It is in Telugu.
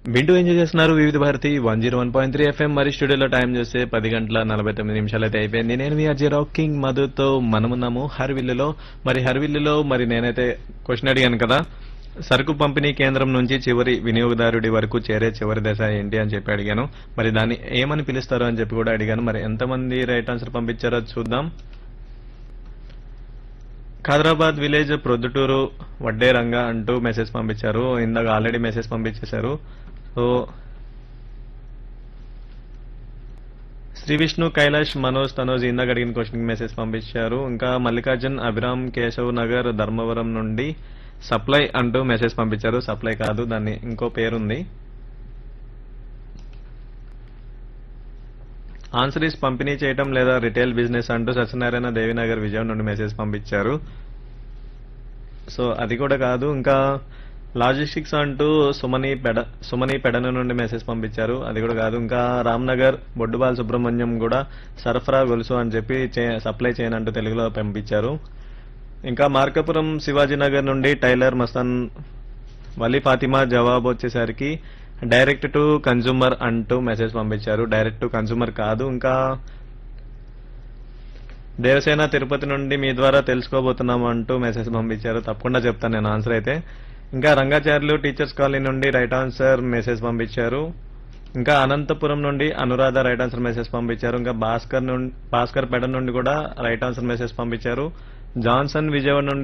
వింటూ ఎంజాయ్ చేస్తున్నారు Vividh Bharati one zero one point three FM మరి స్టూడియోలో టైం చూస్తే పది గంటల నలభై తొమ్మిది నిమిషాలు అయితే అయిపోయింది నేను మీ అజయ్ రాకింగ్ మధుతో మనమున్నాము హర్విల్లులో మరి హర్విల్లులో మరి నేనైతే క్వశ్చన్ అడిగాను కదా సరుకు పంపిణీ కేంద్రం నుంచి చివరి వినియోగదారుడి వరకు చేరే చివరి దశ ఏంటి అని చెప్పి అడిగాను మరి దాన్ని ఏమని పిలుస్తారు అని చెప్పి కూడా అడిగాను మరి ఎంతమంది రైట్ ఆన్సర్ పంపించారో చూద్దాం ఖైదరాబాద్ విలేజ్ ప్రొద్దుటూరు వడ్డేరంగ అంటూ మెసేజ్ పంపించారు ఇందాక ఆల్రెడీ మెసేజ్ పంపించేశారు సో శ్రీ విష్ణు కైలాష్ మనోజ్ తనోజ్ ఇందాక అడిగిన క్వశ్చన్ మెసేజ్ పంపించారు ఇంకా మల్లికార్జున్ అభిరామ్ కేశవ్ నగర్ ధర్మవరం నుండి సప్లై అంటూ మెసేజ్ పంపించారు సప్లై కాదు దాన్ని ఇంకో పేరుంది ఆన్సరీస్ పంపిణీ చేయటం లేదా రిటైల్ బిజినెస్ అంటూ సత్యనారాయణ దేవినగర్ విజయం నుండి మెసేజ్ పంపించారు సో అది కూడా కాదు ఇంకా లాజిస్టిక్స్ అంటూ సుమని పెడ సుమని పెడన నుండి మెసేజ్ పంపించారు అది కూడా కాదు ఇంకా రామ్నగర్ బొడ్డుబాల్ సుబ్రహ్మణ్యం కూడా సరఫరా గొలుసు అని చెప్పి చే- సప్లై చేయనంటూ తెలుగులో పంపించారు ఇంకా మార్కాపురం శివాజీనగర్ నుండి టైలర్ మస్తాన్ వలీ ఫాతిమా జవాబు వచ్చేసరికి డైరెక్ట్ టు కన్జ్యూమర్ అంటూ మెసేజ్ పంపించారు డైరెక్ట్ టు కన్జ్యూమర్ కాదు ఇంకా దేవసేన తిరుపతి నుండి మీ ద్వారా తెలుసుకోబోతున్నాం అంటూ మెసేజ్ పంపించారు తప్పకుండా చెప్తాను నేను ఆన్సర్ అయితే ఇంకా రంగాచార్యులు టీచర్స్ కాలనీ నుండి రైట్ ఆన్సర్ మెసేజ్ పంపించారు ఇంకా అనంతపురం నుండి అనురాధ రైట్ ఆన్సర్ మెసేజ్ పంపించారు ఇంకా భాస్కర్ నుండి భాస్కర్ పెడ నుండి కూడా రైట్ ఆన్సర్ మెసేజ్ పంపించారు జాన్సన్ విజయవాడ నుండి